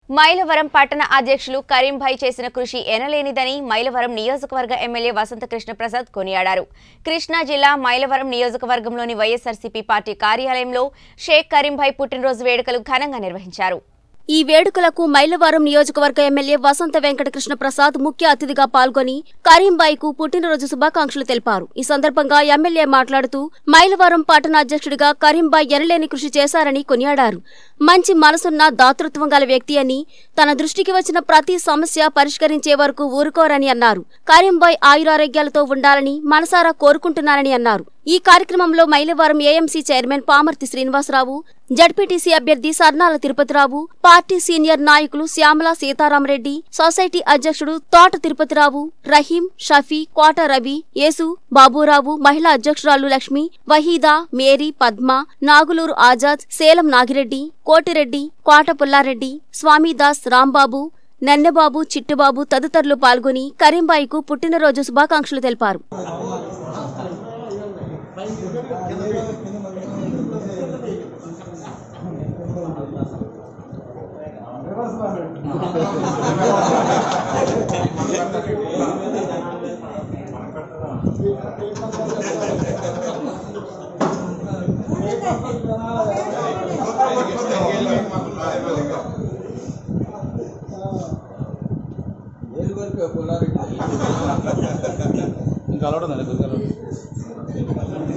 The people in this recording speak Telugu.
మైలవరం పట్టణ అధ్యక్షులు కరీంభాయ్ చేసిన కృషి ఎనలేనిదని మైలవరం నియోజకవర్గ ఎమ్మెల్యే వసంత కృష్ణ ప్రసాద్ కొనియాడారు కృష్ణా జిల్లా మైలవరం నియోజకవర్గంలోని వైఎస్ఆర్సీపీ పార్టీ కార్యాలయంలో షేక్ కరీంభాయ్ పుట్టినరోజు వేడుకలు ఘనంగా నిర్వహించారు ఈ వేడుకలకు మైలవరం నియోజకవర్గ ఎమ్మెల్యే వసంత వెంకట కృష్ణ ప్రసాద్ ముఖ్య అతిథిగా పాల్గొని కరీంబాయికు పుట్టినరోజు శుభాకాంక్షలు తెలిపారు ఈ సందర్భంగా ఎమ్మెల్యే మాట్లాడుతూ మైలవరం పట్టణ అధ్యక్షుడిగా కరీంబాయ్ ఎనలేని కృషి చేశారని కొనియాడారు మంచి మనసున్న దాతృత్వం గల వ్యక్తి అని తన దృష్టికి వచ్చిన ప్రతి సమస్య పరిష్కరించే వరకు ఊరుకోరని అన్నారు కరీంబాయ్ ఆయురారోగ్యాలతో ఉండాలని మనసారా కోరుకుంటున్నారని అన్నారు ఈ కార్యక్రమంలో Mylavaram AMC chairman Pamarthi Srinivasarao ZPTC అభ్యర్థి సర్నాల తిరుపతిరావు పార్టీ సీనియర్ నాయకులు శ్యామల సీతారామరెడ్డి సొసైటీ అధ్యక్షుడు తోట తిరుపతిరావు రహీం షఫీ కోట రవి యేసు బాబురావు మహిళా అధ్యక్షురాలు లక్ష్మి వహీదా మేరీ పద్మ నాగులూరు ఆజాద్ సేలం నాగిరెడ్డి కోటిరెడ్డి కోట పుల్లారెడ్డి స్వామిదాస్ రాంబాబు నన్నెబాబు చిట్టుబాబు తదితరులు పాల్గొని కరీంబాయికు పుట్టినరోజు శుభాకాంక్షలు తెలిపారు ఇంకా అలవడం లేదు